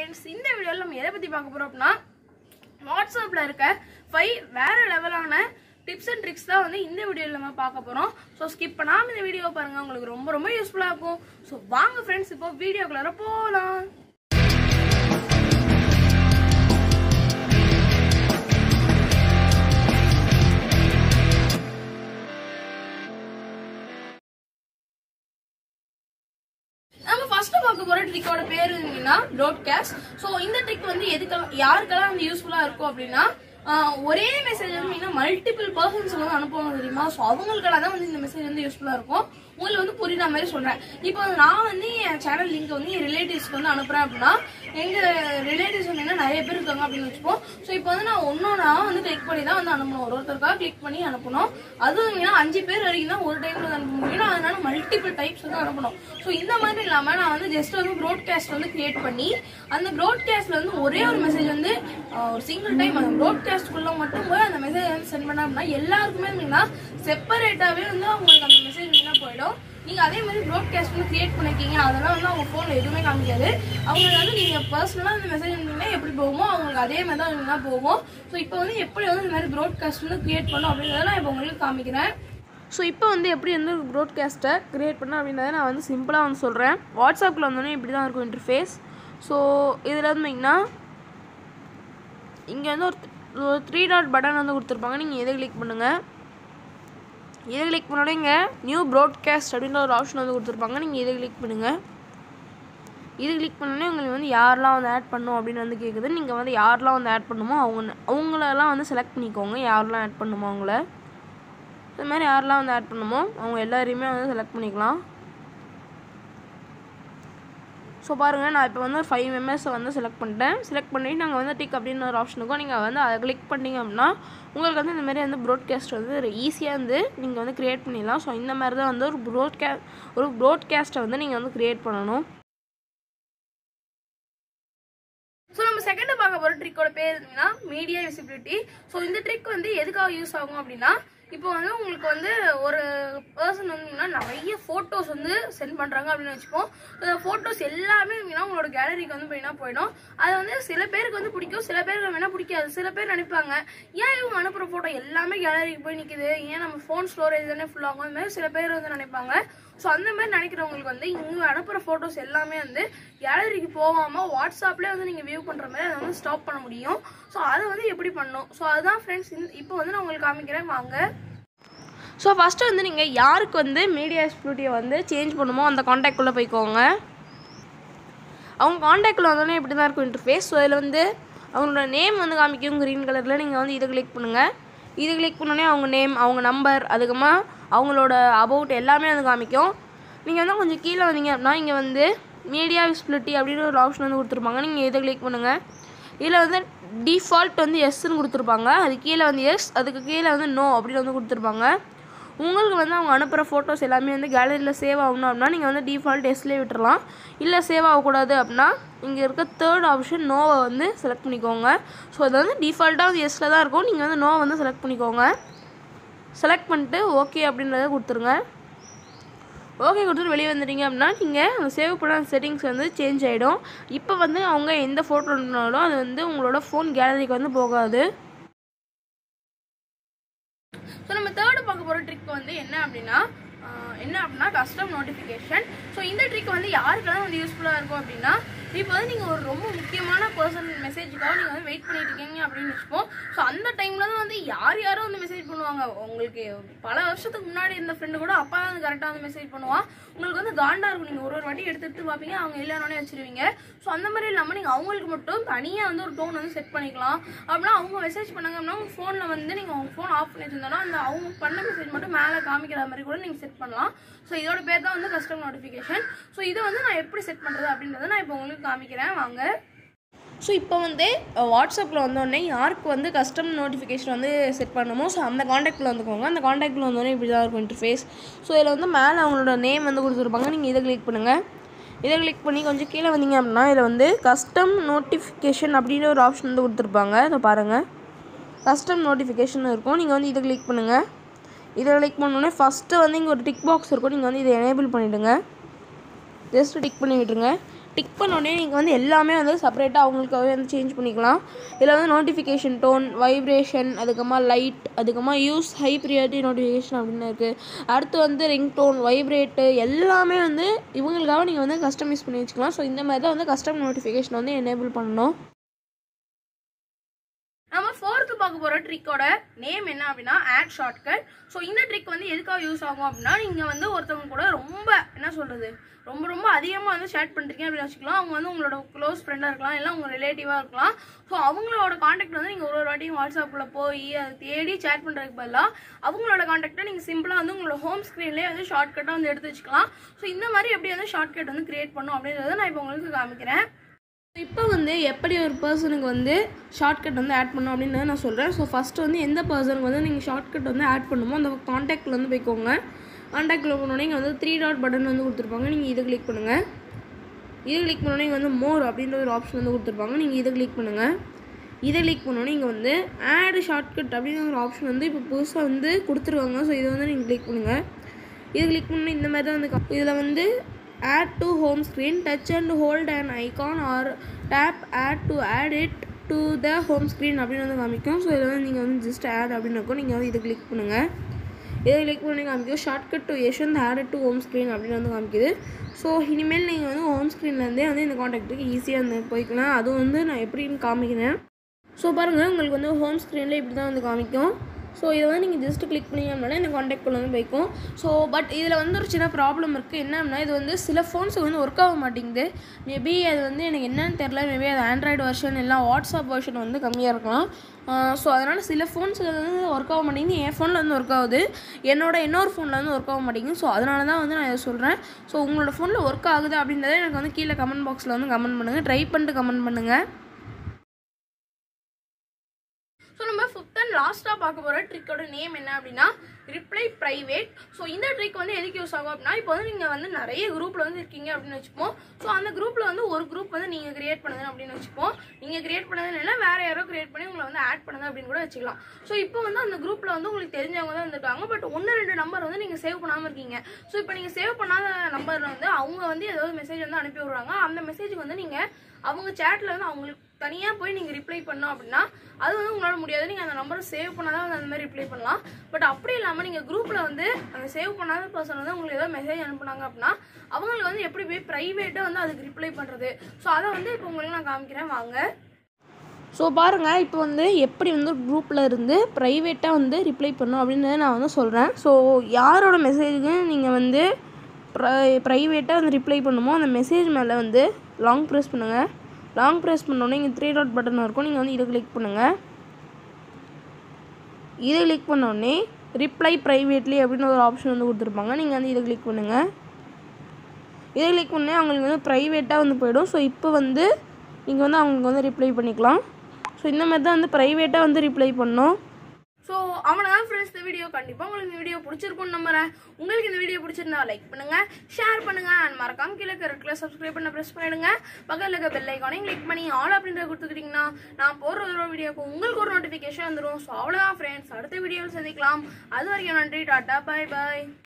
friends இந்த வீடியோவில் நம்ம எதை பற்றி பார்க்க போகிறோம் அப்படின்னா வாட்ஸ்அப்பில் இருக்க ஃபைவ் வேற லெவலான டிப்ஸ் அண்ட் ட்ரிக்ஸ் தான் வந்து இந்த வீடியோவில் நம்ம பார்க்க போகிறோம் ஸோ ஸ்கிப் பண்ணாமல் இந்த வீடியோ பாருங்கள் உங்களுக்கு ரொம்ப ரொம்ப யூஸ்ஃபுல்லாக இருக்கும் ஸோ வாங்க ஃப்ரெண்ட்ஸ் இப்போ வீடியோக்குள்ளார போகலாம் நம்ம ஃபர்ஸ்ட் பார்க்க போற ட்ரிக்கோட பேர் என்னன்னா ப்ராட்காஸ்ட் ஸோ இந்த ட்ரிக் வந்து எதுக்கெல்லாம் யாருக்கெல்லாம் வந்து யூஸ்ஃபுல்லா இருக்கும் அப்படின்னா ஆஹ், ஒரே மெசேஜ் வந்து மல்டிபிள் பர்சன்ஸ் வந்து அனுப்புவாங்க தெரியுமா ஸோ அவங்களுக்கெல்லாம் தான் வந்து இந்த மெசேஜ் வந்து யூஸ்ஃபுல்லா இருக்கும் உங்களுக்கு வந்து புரியுற மாதிரி சொல்றேன் இப்போ வந்து நான் வந்து என் சேனல் லிங்க் வந்து என் ரிலேட்டிவ்ஸ்க்கு வந்து அனுப்புறேன் அப்படின்னா எங்க ரிலேட்டிவ்ஸ் வந்து என்ன நிறைய பேர் இருக்காங்க அப்படின்னு வச்சுப்போம் ஸோ இப்போ வந்து நான் ஒன்னொன்னா வந்து கிளிக் பண்ணி தான் வந்து அனுப்பணும் ஒரு ஒருத்தருக்காக கிளிக் பண்ணி அனுப்பணும் அதுவும் ஏன்னா அஞ்சு பேர் வரைக்கும் தான் ஒரு டைம்ல வந்து அனுப்ப முடியும் அதனால மல்டிபிள் டைப்ஸ் வந்து அனுப்பணும் ஸோ இந்த மாதிரி இல்லாம நான் வந்து ஜஸ்ட் வந்து ப்ராட்காஸ்ட் வந்து கிரியேட் பண்ணி அந்த ப்ராட்காஸ்ட்ல வந்து ஒரே ஒரு மெசேஜ் வந்து ஆஹ், ஒரு சிங்கிள் டைம் அந்த ப்ராட்காஸ்ட்குள்ள மட்டும் போய் அந்த மெசேஜ் வந்து சென்ட் பண்ண அப்படின்னா எல்லாருக்குமே இருந்தீங்கன்னா செப்பரேட்டாவே வந்து உங்களுக்கு அந்த மெசேஜ் வந்து போயிடும் நீங்க அதே மாதிரி ப்ராட்காஸ்ட் வந்து கிரியேட் பண்ணிருக்கீங்க அதெல்லாம் வந்து அவங்க போன்ல எதுவுமே காமிக்காது அவங்களுக்கு வந்து நீங்க பர்சனலா அந்த மெசேஜ் இருந்தீங்கன்னா எப்படி போகுமோ அவங்களுக்கு அதே மாதிரி தான் இருந்தா போகும் ஸோ இப்போ வந்து எப்படி வந்து இந்த மாதிரி ப்ராட்காஸ்ட் வந்து கிரியேட் பண்ணும் அப்படின்றத நான் இப்போ உங்களுக்கு காமிக்கிறேன் ஸோ இப்போ வந்து எப்படி வந்து ப்ராட்காஸ்ட்டை க்ரியேட் பண்ண அப்படின்றத நான் வந்து சிம்பிளாக வந்து சொல்கிறேன் வாட்ஸ்அப்பில் வந்தோடனே இப்படி தான் இருக்கும் இன்டர்ஃபேஸ் ஸோ இதில் இருந்தீங்கன்னா இங்கே வந்து ஒரு ஒரு த்ரீ டாட் பட்டன் வந்து கொடுத்துருப்பாங்க நீங்கள் எதை கிளிக் பண்ணுங்கள் இதை கிளிக் பண்ணோட இங்கே நியூ ப்ராட்காஸ்ட் அப்படின்ற ஒரு ஆப்ஷன் வந்து கொடுத்துருப்பாங்க நீங்கள் இதை கிளிக் பண்ணுங்கள் இது கிளிக் பண்ணோடனே உங்களுக்கு வந்து யாரெல்லாம் வந்து ஆட் பண்ணும் அப்படின்னு வந்து கேட்குது நீங்கள் வந்து யாரெல்லாம் வந்து ஆட் பண்ணுமோ அவங்க அவங்களெல்லாம் வந்து செலக்ட் பண்ணிக்கோங்க யாரெல்லாம் ஆட் பண்ணுமோ அவங்கள இது மாதிரி யாரெல்லாம் வந்து ஆட் பண்ணுமோ அவங்க எல்லாரையுமே வந்து செலக்ட் பண்ணிக்கலாம் ஸோ பாருங்கள் நான் இப்போ வந்து ஒரு ஃபைவ் மெம்பர்ஸை வந்து செலக்ட் பண்ணிட்டேன் செலக்ட் பண்ணிட்டு நாங்கள் வந்து டிக் அப்படின்னு ஒரு ஆப்ஷன் இருக்கும் நீங்கள் வந்து அதை கிளிக் பண்ணிங்க அப்படின்னா உங்களுக்கு வந்து இந்த மாதிரி வந்து ப்ராட்காஸ்ட் வந்து ஒரு ஈஸியாக வந்து நீங்கள் வந்து க்ரியேட் பண்ணிடலாம் ஸோ இந்த மாதிரி தான் வந்து ஒரு ப்ராட்கா ஒரு ப்ராட்காஸ்ட்டை வந்து நீங்கள் வந்து க்ரியேட் பண்ணணும் ஸோ நம்ம செகண்ட் பார்க்க போகிற ட்ரிக்கோட பேர் என்னன்னா மீடியா விசிபிலிட்டி ஸோ இந்த ட்ரிக் வந்து எதுக்காக யூஸ் ஆகும் அப்படின்னா இப்போ வந்து உங்களுக்கு வந்து ஒரு பர்சன் வந்தீங்கன்னா நிறைய ஃபோட்டோஸ் வந்து சென்ட் பண்ணுறாங்க அப்படின்னு வச்சுப்போம் அந்த ஃபோட்டோஸ் எல்லாமே இருந்தீங்கன்னா உங்களோட கேலரிக்கு வந்து போயினா போயிடும் அது வந்து சில பேருக்கு வந்து பிடிக்கும் சில பேருக்கு வேணா பிடிக்காது சில பேர் நினைப்பாங்க ஏன் இவங்க அனுப்புகிற ஃபோட்டோ எல்லாமே கேலரிக்கு போய் நிற்குது ஏன் நம்ம ஃபோன் ஸ்டோரேஜ் தானே ஃபுல் ஆகும் அந்த மாதிரி சில பேர் வந்து நினைப்பாங்க ஸோ அந்த மாதிரி நினைக்கிறவங்களுக்கு வந்து இங்கே அனுப்புகிற ஃபோட்டோஸ் எல்லாமே வந்து கேலரிக்கு போகாமல் வாட்ஸ்அப்லேயே வந்து நீங்கள் வியூ பண்ணுற மாதிரி அதை வந்து ஸ்டாப் பண்ண முடியும் ஸோ அதை வந்து எப்படி பண்ணணும் ஸோ அதுதான் ஃப்ரெண்ட்ஸ் இப்போ வந்து நான் உங்களுக்கு காமிக்கிறேன் வாங்க ஸோ ஃபஸ்ட்டு வந்து நீங்கள் யாருக்கு வந்து மீடியா எக்ஸ்பிளிட்டியை வந்து சேஞ்ச் பண்ணுமோ அந்த காண்டாக்ட்குள்ளே போய்க்கோங்க அவங்க காண்டாக்டில் வந்தோடனே இப்படி தான் இருக்கும் இன்டர்ஃபேஸ் ஸோ இதில் வந்து அவங்களோட நேம் வந்து காமிக்கும் க்ரீன் கலரில் நீங்கள் வந்து இதை கிளிக் பண்ணுங்கள் இது கிளிக் பண்ணோடனே அவங்க நேம் அவங்க நம்பர் அதுக்கப்புறமா அவங்களோட அபவுட் எல்லாமே வந்து காமிக்கும் நீங்கள் வந்து கொஞ்சம் கீழே வந்தீங்க அப்படின்னா இங்கே வந்து மீடியா விசிபிலிட்டி அப்படின்னு ஒரு ஆப்ஷன் வந்து கொடுத்துருப்பாங்க நீங்கள் இதை கிளிக் பண்ணுங்கள் இதில் வந்து டிஃபால்ட் வந்து எஸ்ன்னு கொடுத்துருப்பாங்க அது கீழே வந்து எஸ் அதுக்கு கீழே வந்து நோ அப்படின்னு வந்து கொடுத்துருப்பாங்க உங்களுக்கு வந்து அவங்க அனுப்புகிற ஃபோட்டோஸ் எல்லாமே வந்து கேலரியில் சேவ் ஆகணும் அப்படின்னா நீங்கள் வந்து டிஃபால்ட் எஸ்லேயே விட்டுறலாம் இல்லை சேவ் ஆகக்கூடாது அப்படின்னா இங்கே இருக்க தேர்ட் ஆப்ஷன் நோவை வந்து செலக்ட் பண்ணிக்கோங்க ஸோ அது வந்து டிஃபால்ட்டாக வந்து எஸ்ஸில் தான் இருக்கும் நீங்கள் வந்து நோ வந்து செலக்ட் பண்ணிக்கோங்க செலக்ட் பண்ணிட்டு ஓகே அப்படின்றத கொடுத்துருங்க ஓகே கொடுத்துட்டு வெளியே வந்துட்டீங்க அப்படின்னா நீங்கள் அந்த சேவ் பண்ண செட்டிங்ஸ் வந்து சேஞ்ச் ஆகிடும் இப்போ வந்து அவங்க எந்த ஃபோட்டோ அனுப்பினாலும் அது வந்து உங்களோட ஃபோன் கேலரிக்கு வந்து போகாது ஸோ நம்ம தேர்டு பார்க்க போகிற ட்ரிக் வந்து என்ன அப்படின்னா ஆஹ், என்ன அப்படின்னா கஸ்டம் நோட்டிஃபிகேஷன் ஸோ இந்த ட்ரிக் வந்து யாருக்கெல்லாம் வந்து யூஸ்ஃபுல்லாக இருக்கும் அப்படின்னா இப்போ வந்து நீங்கள் ஒரு ரொம்ப முக்கியமான பர்சன் மெசேஜுக்காக நீங்கள் வந்து வெயிட் பண்ணிட்டு இருக்கீங்க அப்படின்னு வச்சுப்போம் ஸோ அந்த டைமில் தான் வந்து யார் யாரும் வந்து மெசேஜ் பண்ணுவாங்க உங்களுக்கு பல வருஷத்துக்கு முன்னாடி இருந்த ஃப்ரெண்டு கூட அப்பா வந்து கரெக்டாக வந்து மெசேஜ் பண்ணுவான் உங்களுக்கு வந்து காண்டா இருக்கும் நீங்கள் ஒரு ஒரு வாட்டி எடுத்து எடுத்து பார்ப்பீங்க அவங்க இல்லைனாலே வச்சிருவீங்க ஸோ அந்த மாதிரி இல்லாமல் நீங்கள் அவங்களுக்கு மட்டும் தனியாக வந்து ஒரு டோன் வந்து செட் பண்ணிக்கலாம் அப்படின்னா அவங்க மெசேஜ் பண்ணாங்க அப்படின்னா உங்கள் ஃபோனில் வந்து நீங்கள் உங்கள் ஃபோன் ஆஃப் பண்ணி வச்சிருந்தோம்னா அந்த அவங்க பண்ண மெசேஜ் மட்டும் மேலே காமிக்கிற மாதிரி கூட நீங்கள் செட் பண்ணலாம் ஸோ இதோட பேர் தான் வந்து கஸ்டம் நோட்டிஃபிகேஷன் ஸோ இதை வந்து நான் எப்படி செட் பண்ணுறது அப்படின்றத நான் இப்போ உங்களுக்கு காமிக்கிறேன் வாங்க ஸோ இப்போ வந்து வாட்ஸ்அப்பில் வந்தோடனே யாருக்கு வந்து கஸ்டம் நோட்டிஃபிகேஷன் வந்து செட் பண்ணணுமோ ஸோ அந்த காண்டாக்டில் வந்துக்கோங்க அந்த காண்டாக்டில் வந்தோடனே இப்படி தான் இருக்கும் இன்டர்ஃபேஸ் ஸோ இதில் வந்து மேலே அவங்களோட நேம் வந்து கொடுத்துருப்பாங்க நீங்கள் இதை கிளிக் பண்ணுங்கள் இதை கிளிக் பண்ணி கொஞ்சம் கீழே வந்தீங்க அப்படின்னா இதில் வந்து கஸ்டம் நோட்டிஃபிகேஷன் அப்படின்னு ஒரு ஆப்ஷன் வந்து கொடுத்துருப்பாங்க இதை பாருங்கள் கஸ்டம் நோட்டிஃபிகேஷன் இருக்கும் நீங்கள் வந்து இதை கிளிக் பண்ணுங்கள் இதை கிளிக் பண்ணோடனே ஃபஸ்ட்டு வந்து இங்கே ஒரு டிக் பாக்ஸ் இருக்கும் நீங்கள் வந்து இதை எனேபிள் பண்ணிவிடுங்க ஜஸ்ட் டிக் பண்ணி விட்டுருங்க டிக் பண்ணோடனே நீங்கள் வந்து எல்லாமே வந்து செப்பரேட்டாக அவங்களுக்காகவே வந்து சேஞ்ச் பண்ணிக்கலாம் இதில் வந்து நோட்டிஃபிகேஷன் டோன் வைப்ரேஷன் அதுக்கப்புறமா லைட் அதுக்கப்புறமா யூஸ் ஹை ப்ரியாரிட்டி நோட்டிஃபிகேஷன் அப்படின்னு இருக்குது அடுத்து வந்து ரிங் டோன் வைப்ரேட்டு எல்லாமே வந்து இவங்களுக்காக நீங்கள் வந்து கஸ்டமைஸ் பண்ணி வச்சுக்கலாம் ஸோ இந்த மாதிரி தான் வந்து கஸ்டம் நோட்டிஃபிகேஷன் வந்து எனேபிள் பண்ணணும் நம்ம ஃபோர்த்து பார்க்க போகிற ட்ரிக்கோட நேம் என்ன அப்படின்னா ஆட் ஷார்ட்கட் ஸோ இந்த ட்ரிக் வந்து எதுக்காக யூஸ் ஆகும் அப்படின்னா நீங்கள் வந்து ஒருத்தவங்க கூட ரொம்ப என்ன சொல்கிறது ரொம்ப ரொம்ப அதிகமாக வந்து சேட் பண்ணுறீங்க அப்படின்னு வச்சுக்கலாம் அவங்க வந்து உங்களோட க்ளோஸ் ஃப்ரெண்டாக இருக்கலாம் இல்லை உங்கள் ரிலேட்டிவாக இருக்கலாம் ஸோ அவங்களோட காண்டாக்ட் வந்து நீங்கள் ஒரு ஒரு வாட்டியும் வாட்ஸ்அப்பில் போய் அதை தேடி சேட் பண்ணுறதுக்கு பதிலாக அவங்களோட காண்டாக்டை நீங்கள் சிம்பிளாக வந்து உங்களோட ஹோம் ஸ்க்ரீன்லேயே வந்து ஷார்ட்கட்டாக வந்து எடுத்து வச்சுக்கலாம் ஸோ இந்த மாதிரி எப்படி வந்து ஷார்ட்கட் வந்து கிரியேட் பண்ணும் அப்படின்றத நான் இப்போ உங்களுக்கு காமிக்கிறேன் இப்போ வந்து எப்படி ஒரு பர்சனுக்கு வந்து ஷார்ட்கட் வந்து ஆட் பண்ணும் அப்படின்னு நான் சொல்கிறேன் ஸோ ஃபஸ்ட்டு வந்து எந்த பர்சனுக்கு வந்து நீங்கள் ஷார்ட்கட் வந்து ஆட் பண்ணுமோ அந்த காண்டாக்டில் வந்து போய்க்கோங்க காண்டாக்டில் போனோடனே இங்கே வந்து த்ரீ டாட் பட்டன் வந்து கொடுத்துருப்பாங்க நீங்கள் இதை கிளிக் பண்ணுங்கள் இதை கிளிக் பண்ணோடனே இங்கே வந்து மோர் அப்படின்ற ஒரு ஆப்ஷன் வந்து கொடுத்துருப்பாங்க நீங்கள் இதை கிளிக் பண்ணுங்கள் இதை கிளிக் பண்ணோடனே இங்கே வந்து ஆட் ஷார்ட்கட் அப்படிங்கிற ஒரு ஆப்ஷன் வந்து இப்போ புதுசாக வந்து கொடுத்துருவாங்க ஸோ இதை வந்து நீங்கள் கிளிக் பண்ணுங்கள் இதை கிளிக் பண்ணி இந்த மாதிரி தான் வந்து இதில் வந்து add to home screen touch and hold and icon or tap add to add it to the home screen அப்படின்னு வந்து காமிக்கும் ஸோ இதில் வந்து நீங்கள் வந்து ஜஸ்ட் ஆட் அப்படின்னு இருக்கும் நீங்கள் வந்து இதை கிளிக் பண்ணுங்கள் இதை கிளிக் பண்ணி காமிக்கும் shortcut to Yashwant add to home screen அப்படின்னு வந்து காமிக்குது ஸோ இனிமேல் நீங்கள் வந்து ஹோம் ஸ்க்ரீன்லேருந்தே வந்து இந்த காண்டாக்ட்டுக்கு ஈஸியாக வந்து போய்க்கலாம் அதுவும் வந்து நான் எப்படின்னு காமிக்கிறேன் ஸோ பாருங்கள் உங்களுக்கு வந்து ஹோம் ஸ்க்ரீனில் இப்படி தான் வந்து காமிக்கும் ஸோ இதை வந்து நீங்கள் ஜஸ்ட் கிளிக் பண்ணிங்கன்னா இந்த காண்டாக்ட் வந்து போய்க்கும் ஸோ பட் இதில் வந்து ஒரு சின்ன ப்ராப்ளம் இருக்குது என்னன்னா இது வந்து சில ஃபோன்ஸுக்கு வந்து ஒர்க் ஆக மாட்டேங்குது மேபி அது வந்து எனக்கு என்னன்னு தெரில மேபி அது ஆண்ட்ராய்டு வெர்ஷன் இல்லை வாட்ஸ்அப் வெர்ஷன் வந்து கம்மியாக இருக்கலாம் ஸோ அதனால் சில ஃபோன்ஸ் வந்து ஒர்க் ஆக மாட்டேங்குது என் ஃபோனில் வந்து ஒர்க் ஆகுது என்னோட இன்னொரு ஃபோனில் வந்து ஒர்க் ஆக மாட்டேங்குது ஸோ அதனால தான் வந்து நான் இதை சொல்கிறேன் ஸோ உங்களோட ஃபோனில் ஒர்க் ஆகுது அப்படின்றத எனக்கு வந்து கீழே கமெண்ட் பாக்ஸில் வந்து கமெண்ட் பண்ணுங்கள் ட்ரை பண்ணிட்டு கமெண்ட் பண்ணுங்கள் ஸோ நம்ம ஃபிஃப்த் அண்ட் லாஸ்ட்டாக பார்க்க போகிற ட்ரிக்கோட நேம் என்ன அப்படின்னா ரிப்ளை ப்ரைவேட் ஸோ இந்த ட்ரிக் வந்து எதுக்கு யூஸ் ஆகும் அப்படின்னா இப்போ வந்து நீங்கள் வந்து நிறைய குரூப்பில் வந்து இருக்கீங்க அப்படின்னு வச்சுப்போம் ஸோ அந்த குரூப்பில் வந்து ஒரு குரூப் வந்து நீங்கள் கிரியேட் பண்ணுது அப்படின்னு வச்சுப்போம் நீங்கள் கிரியேட் பண்ணது இல்லை வேற யாரோ கிரியேட் பண்ணி உங்களை வந்து ஆட் பண்ணுது அப்படின்னு கூட வச்சுக்கலாம் ஸோ இப்போ வந்து அந்த குரூப்பில் வந்து உங்களுக்கு தெரிஞ்சவங்க தான் இருந்திருக்காங்க பட் ஒன்று ரெண்டு நம்பர் வந்து நீங்கள் சேவ் பண்ணாமல் இருக்கீங்க ஸோ இப்போ நீங்கள் சேவ் பண்ணாத நம்பர் வந்து அவங்க வந்து ஏதாவது மெசேஜ் வந்து அனுப்பி விடுறாங்க அந்த மெசேஜுக்கு வந்து நீங்கள் அவங்க சேட்டில் வந்து அவங்களுக்கு தனியாக போய் நீங்கள் ரிப்ளை பண்ணோம் அப்படின்னா அது வந்து உங்களால் முடியாது நீங்கள் அந்த நம்பரை சேவ் பண்ணாதான் வந்து அந்த மாதிரி ரிப்ளை பண்ணலாம் பட் அப்படி இல்லாமல் நீங்கள் குரூப்பில் வந்து அந்த சேவ் பண்ணாத பர்சன் வந்து உங்களுக்கு ஏதாவது மெசேஜ் அனுப்புனாங்க அப்படின்னா அவங்களுக்கு வந்து எப்படி போய் ப்ரைவேட்டாக வந்து அதுக்கு ரிப்ளை பண்ணுறது ஸோ அதை வந்து இப்போ உங்களுக்கு நான் காமிக்கிறேன் வாங்க ஸோ பாருங்கள் இப்போ வந்து எப்படி வந்து குரூப்பில் இருந்து ப்ரைவேட்டாக வந்து ரிப்ளை பண்ணும் அப்படின்னு நான் வந்து சொல்கிறேன் ஸோ யாரோட மெசேஜுக்கு நீங்கள் வந்து ப்ரை ப்ரைவேட்டாக வந்து ரிப்ளை பண்ணுமோ அந்த மெசேஜ் மேலே வந்து லாங் ப்ரெஸ் பண்ணுங்கள் லாங் ப்ரெஸ் பண்ணோன்னே இங்கே த்ரீ டாட் பட்டன் இருக்கும் நீங்கள் வந்து இதை கிளிக் பண்ணுங்கள் இதை கிளிக் பண்ணோடனே ரிப்ளை ப்ரைவேட்லி அப்படின்னு ஒரு ஆப்ஷன் வந்து கொடுத்துருப்பாங்க நீங்கள் வந்து இதை கிளிக் பண்ணுங்கள் இதை கிளிக் பண்ணி அவங்களுக்கு வந்து ப்ரைவேட்டாக வந்து போயிடும் ஸோ இப்போ வந்து நீங்கள் வந்து அவங்களுக்கு வந்து ரிப்ளை பண்ணிக்கலாம் ஸோ இந்த மாதிரி தான் வந்து ப்ரைவேட்டாக வந்து ரிப்ளை பண்ணோம் ஸோ அவ்வளோதான் ஃப்ரெண்ட்ஸ் இந்த வீடியோ கண்டிப்பாக உங்களுக்கு இந்த வீடியோ பிடிச்சிருக்கும்னு நம்புறேன் உங்களுக்கு இந்த வீடியோ பிடிச்சிருந்தா லைக் பண்ணுங்க ஷேர் பண்ணுங்க அண்ட் மறக்காம கீழே இருக்கிற சப்ஸ்கிரைப் பண்ண ப்ரெஸ் பண்ணிடுங்க பக்கத்தில் இருக்க பெல் ஐக்கானையும் கிளிக் பண்ணி ஆல் அப்படின்றத கொடுத்துக்கிட்டிங்கன்னா நான் போடுற ஒரு வீடியோக்கு உங்களுக்கு ஒரு நோட்டிஃபிகேஷன் வந்துடும் ஸோ அவ்வளோதான் ஃப்ரெண்ட்ஸ் அடுத்த வீடியோவில் சந்திக்கலாம் அது வரைக்கும் நன்றி டாட்டா பை பாய்